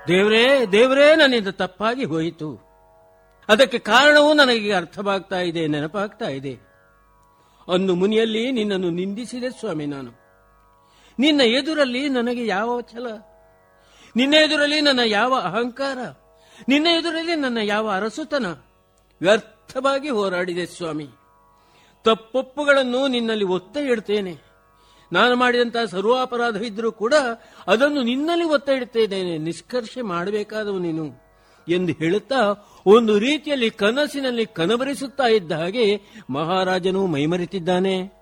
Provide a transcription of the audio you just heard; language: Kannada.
ದೇವರೇ ದೇವರೇ ನನ್ನಿಂದ ತಪ್ಪಾಗಿ ಹೋಯಿತು ಅದಕ್ಕೆ ಕಾರಣವೂ ನನಗೆ ಅರ್ಥವಾಗ್ತಾ ಇದೆ ನೆನಪಾಗ್ತಾ ಇದೆ ಅಂದು ಮುನಿಯಲ್ಲಿ ನಿನ್ನನ್ನು ನಿಂದಿಸಿದೆ ಸ್ವಾಮಿ ನಾನು ನಿನ್ನ ಎದುರಲ್ಲಿ ನನಗೆ ಯಾವ ಛಲ ನಿನ್ನ ಎದುರಲ್ಲಿ ನನ್ನ ಯಾವ ಅಹಂಕಾರ ನಿನ್ನ ಎದುರಲ್ಲಿ ನನ್ನ ಯಾವ ಅರಸುತನ ವ್ಯರ್ಥವಾಗಿ ಹೋರಾಡಿದೆ ಸ್ವಾಮಿ ತಪ್ಪೊಪ್ಪುಗಳನ್ನು ನಿನ್ನಲ್ಲಿ ಒತ್ತ ಇಡ್ತೇನೆ ನಾನು ಮಾಡಿದಂತಹ ಸರ್ವಾಪರಾಧವಿದ್ರೂ ಕೂಡ ಅದನ್ನು ನಿನ್ನಲ್ಲಿ ಒತ್ತ ಇಡ್ತೇನೆ ನಿಷ್ಕರ್ಷೆ ಮಾಡಬೇಕಾದವು ನೀನು ಎಂದು ಹೇಳುತ್ತಾ ಒಂದು ರೀತಿಯಲ್ಲಿ ಕನಸಿನಲ್ಲಿ ಕನಬರಿಸುತ್ತಾ ಇದ್ದ ಹಾಗೆ ಮಹಾರಾಜನು ಮೈಮರೆತಿದ್ದಾನೆ